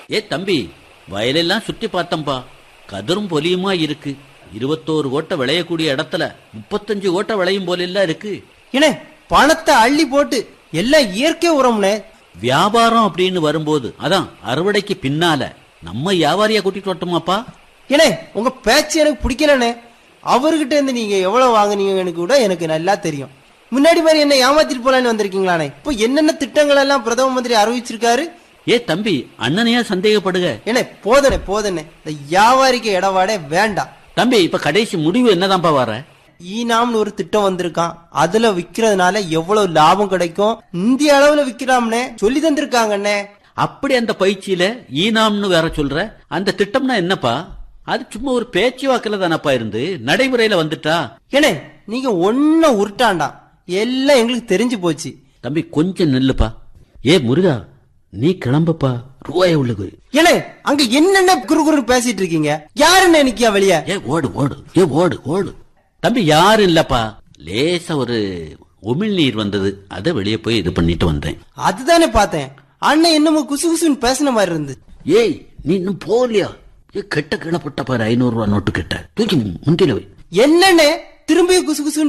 ஏ தம்பி வயலெல்லாம் சுத்தி பார்த்தம்பா கதிரும் பொலியுமா இருக்கு இருபத்தோரு ஓட்டை விளையக்கூடிய இடத்துல முப்பத்தஞ்சு ஓட்டை விளையும் போலெல்லாம் இருக்கு ஏனே பணத்தை அள்ளி போட்டு எல்லாம் இயற்கை உரம்னே வியாபாரம் அப்படின்னு வரும்போது அதான் அறுவடைக்கு பின்னால நம்ம வியாபாரியா கூட்டிட்டு வரட்டுமாப்பா ஏனே உங்க பேச்சு எனக்கு பிடிக்கலண்ணே அவர்கிட்ட இருந்து நீங்க எவ்வளவு வாங்குனீங்கன்னு கூட எனக்கு நல்லா தெரியும் முன்னாடி மாதிரி என்ன ஏமாத்திட்டு போலான்னு வந்திருக்கீங்களாண்ணே இப்போ என்னென்ன திட்டங்கள் எல்லாம் பிரதம மந்திரி அறிவிச்சிருக்காரு ஏ தம்பி அண்ணனையா சந்தேகப்படுக ஏனே போதனே போதனே இந்த வியாபாரிக்கு இடவாடே வேண்டாம் தம்பி இப்ப கடைசி முடிவு என்னதான்ப்பா வர ஈனாம்னு ஒரு திட்டம் வந்திருக்கான் அதுல விக்கிறதுனால எவ்வளவு லாபம் கிடைக்கும் இந்திய அளவுல விக்கிறாம்னே சொல்லி தந்திருக்காங்கண்ணே அப்படி அந்த பயிற்சியில ஈனாம்னு வேற சொல்ற அந்த திட்டம்னா என்னப்பா அது சும்மா ஒரு பேச்சு வாக்குல தானப்பா இருந்து நடைமுறையில வந்துட்டா ஏனே நீங்க ஒன்னும் உருட்டாண்டாம் எல்லாம் எங்களுக்கு தெரிஞ்சு போச்சு தம்பி கொஞ்சம் நில்லுப்பா ஏ முருகா நீ கிளம்புப்பா ரூபாய உள்ளது ஏனே அங்க என்னென்ன குறு குறு பேசிட்டு இருக்கீங்க யாருன்னு நிக்கியா வெளிய ஏ ஓடு ஓடு ஏ ஓடு ஓடு தம்பி யாரும் இல்லப்பா லேசா ஒரு உமிழ் நீர் வந்தது அதை வெளியே போய் இது பண்ணிட்டு வந்தேன் அதுதானே பார்த்தேன் அண்ணன் என்னமோ குசு குசுன்னு பேசின மாதிரி இருந்து ஏய் நீ இன்னும் போகலையா ஏ கெட்ட கிளப்பட்ட பாரு ஐநூறு ரூபா நோட்டு கெட்ட தூக்கி முந்தில வை என்னண்ணே திரும்பியும் குசு குசுன்னு